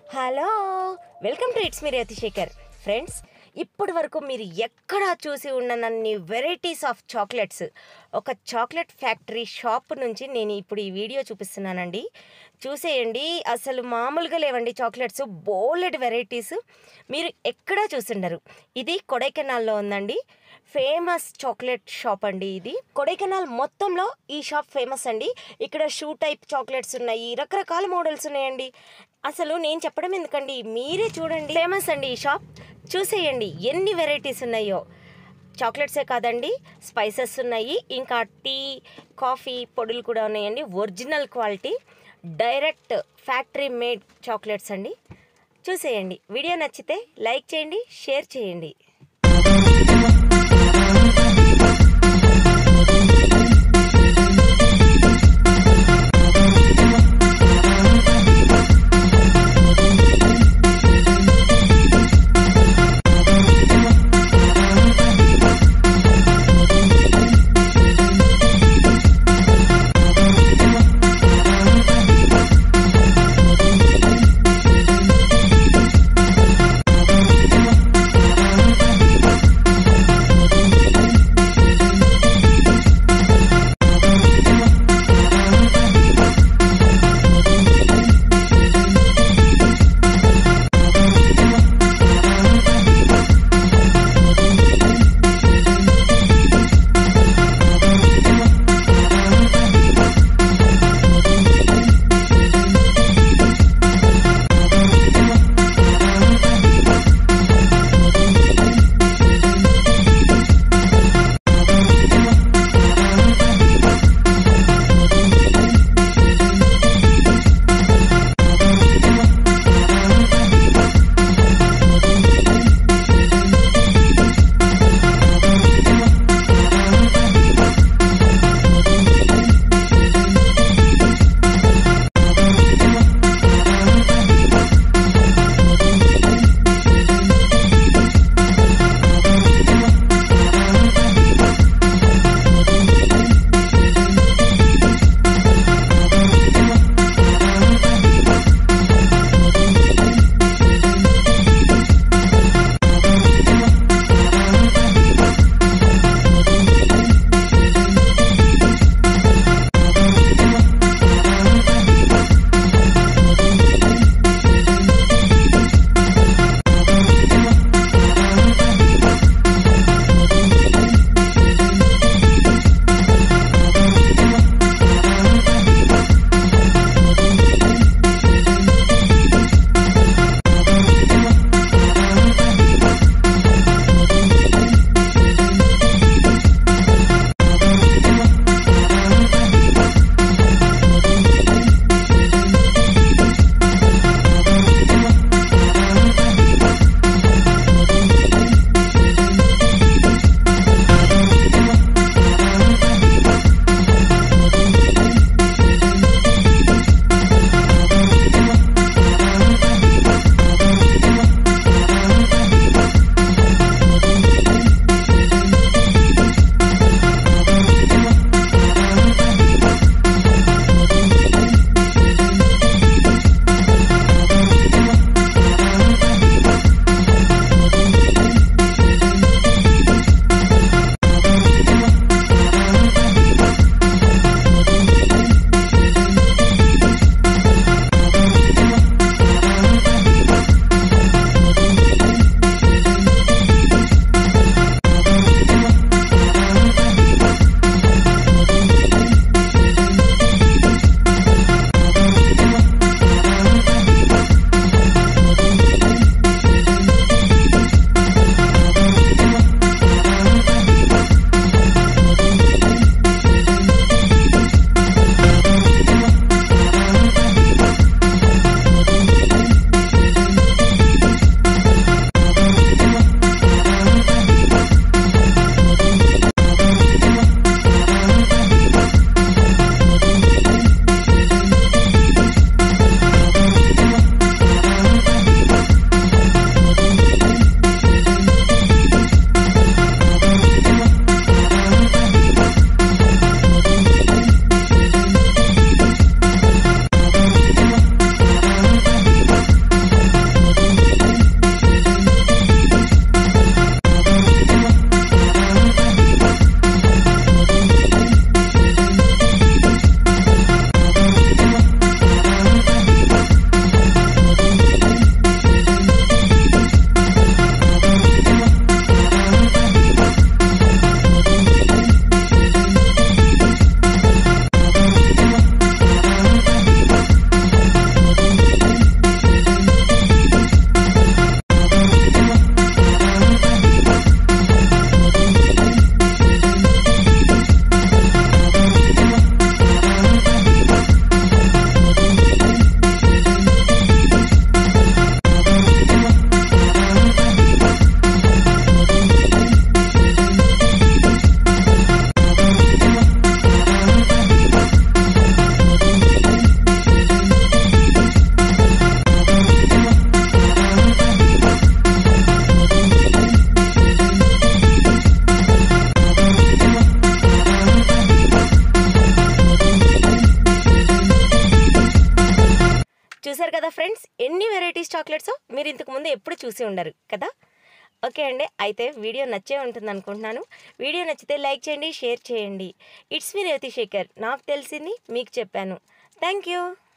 hello welcome to it's me Rethishekar friends ఇప్పటి వరకు మీరు ఎక్కడా చూసి ఉండనన్ని వెరైటీస్ ఆఫ్ చాక్లెట్స్ ఒక చాక్లెట్ ఫ్యాక్టరీ షాప్ నుంచి నేను ఇప్పుడు ఈ వీడియో చూపిస్తున్నానండి చూసేయండి అసలు మామూలుగా లేవండి చాక్లెట్స్ బోలెడ్ వెరైటీస్ మీరు ఎక్కడా చూసిండరు ఇది కొడైకెనాల్లో ఉందండి ఫేమస్ చాక్లెట్ షాప్ అండి ఇది కొడైకెనాల్ మొత్తంలో ఈ షాప్ ఫేమస్ అండి ఇక్కడ షూ టైప్ చాక్లెట్స్ ఉన్నాయి రకరకాల మోడల్స్ ఉన్నాయండి అసలు నేను చెప్పడం ఎందుకండి మీరే చూడండి ఫేమస్ అండి ఈ షాప్ చూసేయండి ఎన్ని వెరైటీస్ ఉన్నాయో చాక్లెట్సే కాదండి స్పైసెస్ ఉన్నాయి ఇంకా టీ కాఫీ పొడులు కూడా ఉన్నాయండి original quality direct factory made chocolates అండి చూసేయండి వీడియో నచ్చితే లైక్ చేయండి షేర్ చేయండి చూసారు కదా ఫ్రెండ్స్ ఎన్ని వెరైటీస్ చాక్లెట్స్ మీరు ఇంతకు ముందు ఎప్పుడు చూసి ఉండరు కదా ఓకే అండి అయితే వీడియో నచ్చే ఉంటుంది అనుకుంటున్నాను వీడియో నచ్చితే లైక్ చేయండి షేర్ చేయండి ఇట్స్ మీ రేవతి శేఖర్ నాకు తెలిసింది మీకు చెప్పాను థ్యాంక్ యూ